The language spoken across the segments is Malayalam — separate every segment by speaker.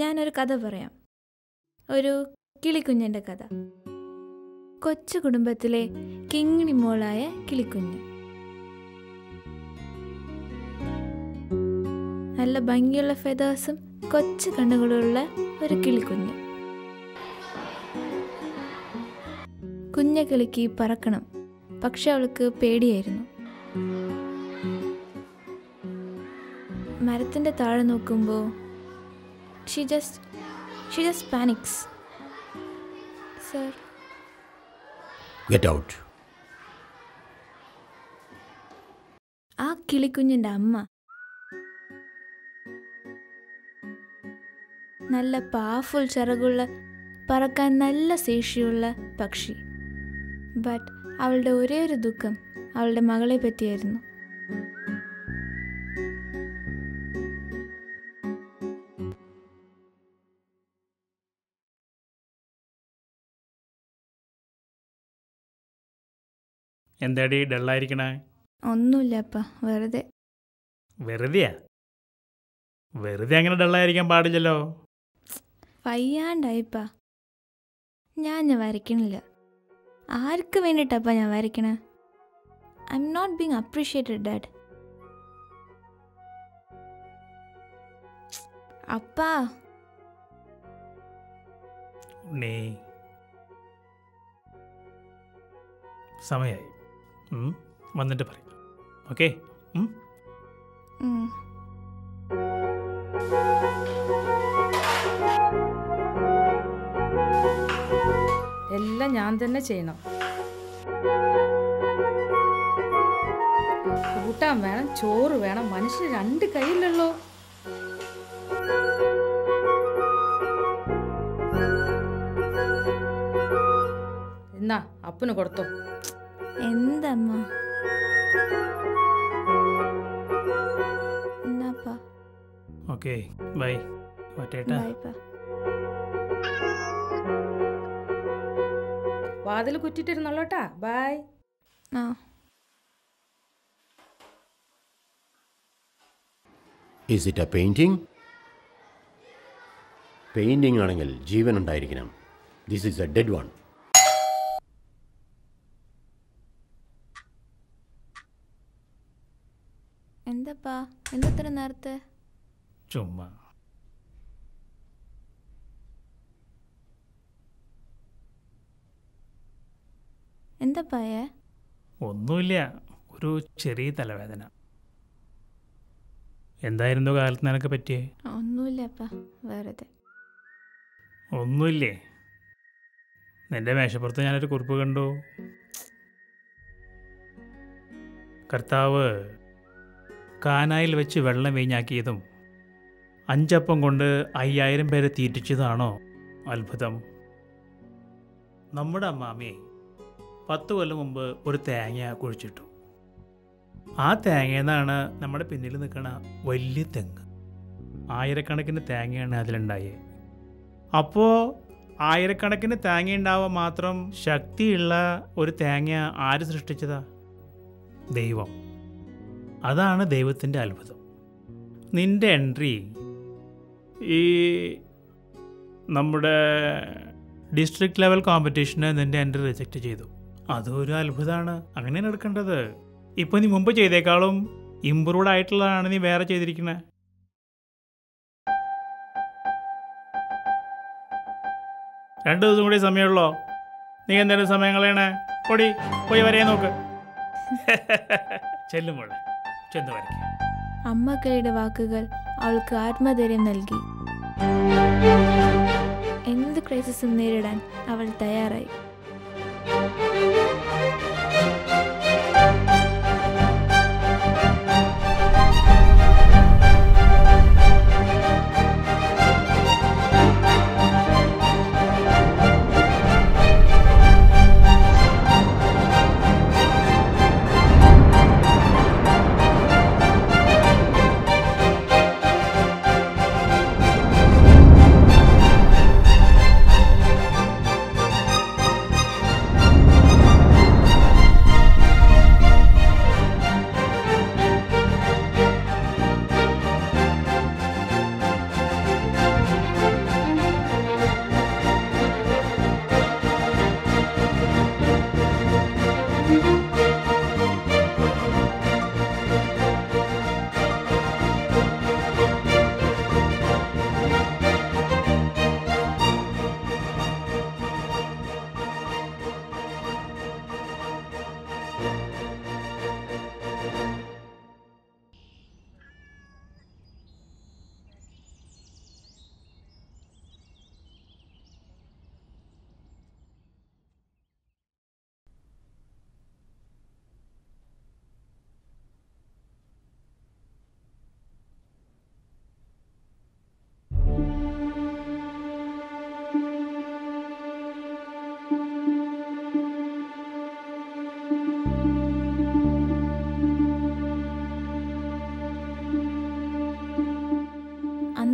Speaker 1: ഞാനൊരു കഥ പറയാം ഒരു കിളിക്കുഞ്ഞിൻ്റെ കഥ കൊച്ചു കുടുംബത്തിലെ കിങ്ങിണി മോളായ കിളിക്കുഞ്ഞ് നല്ല ഭംഗിയുള്ള ഫെതേഴ്സും കൊച്ചു കണ്ണുകളുള്ള ഒരു കിളിക്കുഞ്ഞ് കുഞ്ഞ കിളിക്ക് പറക്കണം പക്ഷെ അവൾക്ക് പേടിയായിരുന്നു മരത്തിൻ്റെ താഴെ നോക്കുമ്പോൾ she just she just panics sir
Speaker 2: get out
Speaker 1: ആ കിളിക്കുഞ്ഞിൻ്റെ അമ്മ നല്ല പവർഫുൾ ചിറകുള്ള പറക്കാൻ നല്ല ശേഷിയുള്ള പക്ഷി ബട്ട് അവളുടെ ഒരേ ഒരു ദുഃഖം അവളുടെ മകളെ പറ്റിയായിരുന്നു
Speaker 3: എന്താടി ഡള്ളായിരിക്കണേ
Speaker 1: ഒന്നുമില്ല അപ്പ വെറുതെ
Speaker 3: വെറുതെയാ വെറുതെ അങ്ങനെ ഡള്ളായിരിക്കാൻ പാടില്ലല്ലോ
Speaker 1: വയ്യാണ്ടായിപ്പ ഞാൻ ഞാൻ വരയ്ക്കണില്ല ആർക്ക് വേണ്ടിയിട്ടപ്പ ഞാൻ വരയ്ക്കണേ I'm not being appreciated dad അപ്പാ
Speaker 3: ഉണ്ണി സമയായി ഉം, വന്നിട്ട് പറയും ഓക്കെ
Speaker 1: ഉം.
Speaker 4: എല്ലാം ഞാൻ തന്നെ ചെയ്യണം കൂട്ടാൻ വേണം ചോറ് വേണം മനുഷ്യന് രണ്ട് കൈയില്ലല്ലോ എന്നാ അപ്പന് കൊടുത്തോ
Speaker 1: എന്തമ്മ എന്നാപ്പാ
Speaker 3: ഓക്കെ ബൈ ഒറ്റേട്ടാ
Speaker 1: ബൈപ്പാ
Speaker 4: വാതിൽ കുറ്റിട്ടിരുന്നോളൂട്ടാ ബായ്
Speaker 1: ആ
Speaker 2: is it a painting painting ആണെങ്കിൽ ജീവൻ ഉണ്ടായിരിക്കണം this is a dead one
Speaker 1: എന്തപ്പാ എന്തത്ര നേരത്തെ
Speaker 3: ചുമ്മാ
Speaker 1: എന്തപ്പായേ
Speaker 3: ഒന്നുമില്ല ഒരു ചെറിയ തലവേദന എന്തായിരുന്നു കാലത്ത് നിനക്ക് പറ്റിയേ
Speaker 1: ഒന്നുമില്ലപ്പാ വെറുതെ
Speaker 3: ഒന്നുമില്ലേ നിന്റെ മേശപ്പുറത്ത് ഞാനൊരു കുറിപ്പ് കണ്ടു കർത്താവ് കാനായിൽ വെച്ച് വെള്ളം വീഞ്ഞാക്കിയതും അഞ്ചപ്പം കൊണ്ട് അയ്യായിരം പേരെ തീറ്റിച്ചതാണോ അത്ഭുതം നമ്മുടെ അമ്മാമ്മയെ പത്ത് കൊല്ലം മുമ്പ് ഒരു തേങ്ങ കുഴിച്ചിട്ടു ആ തേങ്ങയിൽ നിന്നാണ് നമ്മുടെ പിന്നിൽ നിൽക്കുന്ന വലിയ തെങ്ങ് ആയിരക്കണക്കിന് തേങ്ങയാണ് അതിലുണ്ടായേ അപ്പോൾ ആയിരക്കണക്കിന് തേങ്ങ ഉണ്ടാവാൻ മാത്രം ശക്തിയുള്ള ഒരു തേങ്ങ ആര് സൃഷ്ടിച്ചതാ ദൈവം അതാണ് ദൈവത്തിൻ്റെ അത്ഭുതം നിന്റെ എൻട്രി ഈ നമ്മുടെ ഡിസ്ട്രിക്ട് ലെവൽ കോമ്പറ്റീഷന് നിന്റെ എൻട്രി റിജക്റ്റ് ചെയ്തു അതൊരു അത്ഭുതമാണ് അങ്ങനെയാണ് എടുക്കേണ്ടത് ഇപ്പോൾ നീ മുമ്പ് ചെയ്തേക്കാളും ഇമ്പ്രൂവ്ഡ് ആയിട്ടുള്ളതാണ് നീ വേറെ ചെയ്തിരിക്കുന്നത് രണ്ട് ദിവസം കൂടി സമയമുള്ളോ നീ എന്തായാലും സമയം കളയണേ പൊടി പോയി വരയാൻ നോക്ക് ചെല്ലുമ്പോൾ ചെന്ന് വരയ്ക്കുക
Speaker 1: അമ്മക്കളുടെ വാക്കുകൾ അവൾക്ക് ആത്മധൈര്യം നൽകി എന്ത് ക്രൈസിസും നേരിടാൻ അവൾ തയ്യാറായി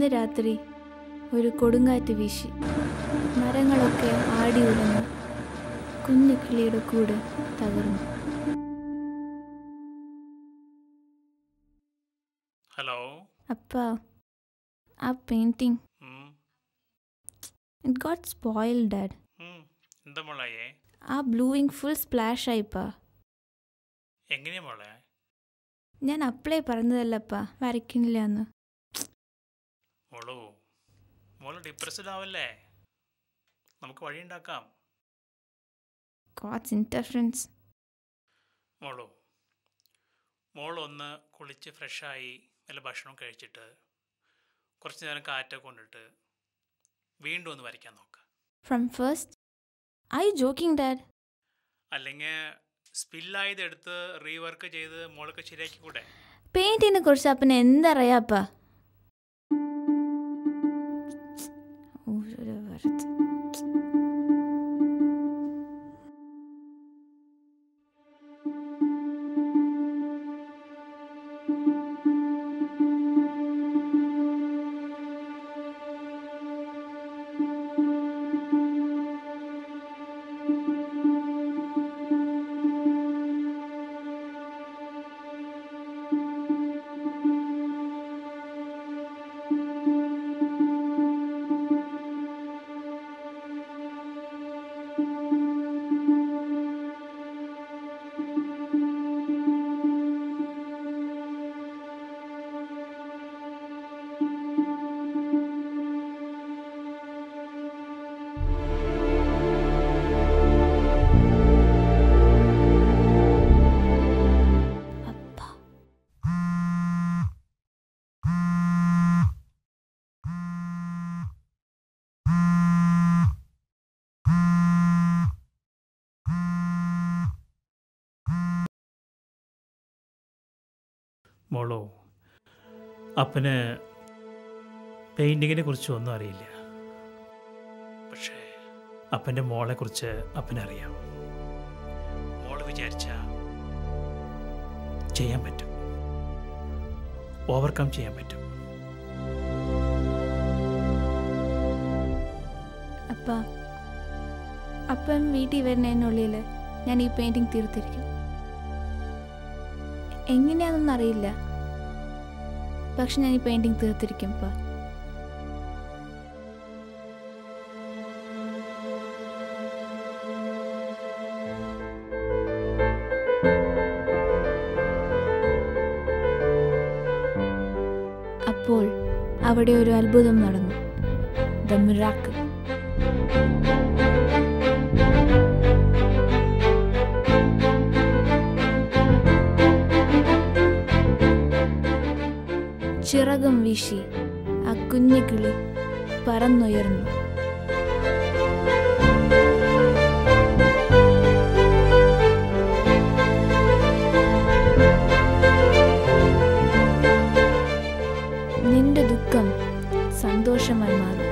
Speaker 1: അന്ന് രാത്രി ഒരു കൊടുങ്കാറ്റ് വീശി മരങ്ങളൊക്കെ ആടി ഉടഞ്ഞു കുഞ്ഞു കിളിയുടെ കൂട് തകർന്നു
Speaker 3: ഹലോ
Speaker 1: അപ്പ ആ painting it got spoil dad
Speaker 3: എന്താ മോളായേ
Speaker 1: ആ ബ്ലൂ ഇങ്ക് ഫുൾ സ്പ്ലാഷ് ആയിപ്പാ
Speaker 3: എങ്ങനെയാ മോളെ
Speaker 1: ഞാൻ അപ്ലൈ പറഞ്ഞതല്ലപ്പാ വരയ്ക്കണില്ല എന്ന്
Speaker 3: മോളു മോള് ഡിപ്രസ്ഡ് ആവല്ലേ നമുക്ക് വഴിയുണ്ടാക്കാം
Speaker 1: ഗോഡ്സ് ഇൻ്റർഫറൻസ്
Speaker 3: മോളു മോൾ ഒന്ന് കുളിച്ച് ഫ്രഷായി നല്ല ഭക്ഷണം കഴിച്ചിട്ട് കുറച്ച് നേരം കാറ്റൊക്കെ കൊണ്ടിട്ട് വീണ്ടും ഒന്ന് വരയ്ക്കാൻ നോക്ക്
Speaker 1: from first I joking dad
Speaker 3: അല്ലെങ്കിൽ സ്പില്ലായത് എടുത്ത് റീവർക്ക് ചെയ്ത് മോൾക്ക് ശരിയാക്കി കൂടെ
Speaker 1: പെയിൻറ്റിനെ കുറിച്ച് അപ്പന് എന്തറിയാപ്പാ ഒരു വരത്ത് അപ്പ
Speaker 3: മോളോ അപ്പന് പെയിൻറ്റിങ്ങിനെ കുറിച്ച് ഒന്നും അറിയില്ല പക്ഷേ അപ്പൻ്റെ മോളെക്കുറിച്ച് അപ്പനറിയാം മോള് വിചാരിച്ച ചെയ്യാൻ പറ്റും ഓവർകം ചെയ്യാൻ പറ്റും
Speaker 1: അപ്പ അപ്പം വീട്ടിൽ വരുന്നതിനുള്ളിൽ ഞാൻ ഈ പെയിൻറ്റിങ് തീർത്തിരിക്കും എങ്ങനെയാണെന്നൊന്നും അറിയില്ല പക്ഷെ ഞാൻ ഈ പെയിൻറ്റിങ് തീർത്തിരിക്കും അപ്പ അപ്പോൾ അവിടെ ഒരു അത്ഭുതം നടന്നു ദ മിറാക്കിൾ ചിറകും വീശി ആ കുഞ്ഞു കിളി പറന്നുയർന്നു നിന്റെ ദുഃഖം സന്തോഷമായി മാറും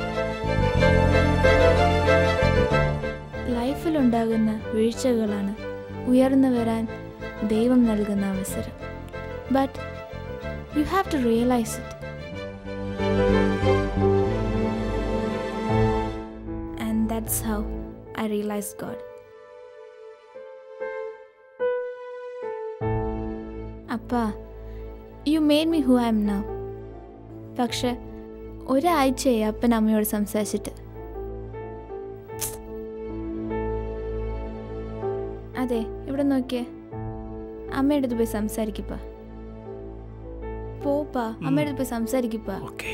Speaker 1: ലൈഫിലുണ്ടാകുന്ന വീഴ്ചകളാണ് ഉയർന്നു വരാൻ ദൈവം നൽകുന്ന അവസരം but you have to realize it and that's how I realize God അപ്പാ you made me who I'm now പക്ഷെ ഒരാഴ്ചയായി അപ്പൻ അമ്മയോട് സംസാരിച്ചിട്ട് അതെ ഇവിടെ നോക്കിയേ അമ്മയുടെ അടുത്ത് പോയി സംസാരിക്കപ്പാ പോപ്പാ അമ്മയുടെ അടുത്ത് പോയി സംസാരിക്കപ്പാ
Speaker 3: okay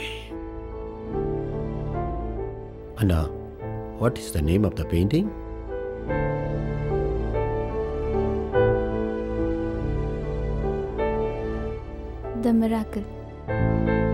Speaker 2: Anna, what is the name of the painting?
Speaker 1: The miracle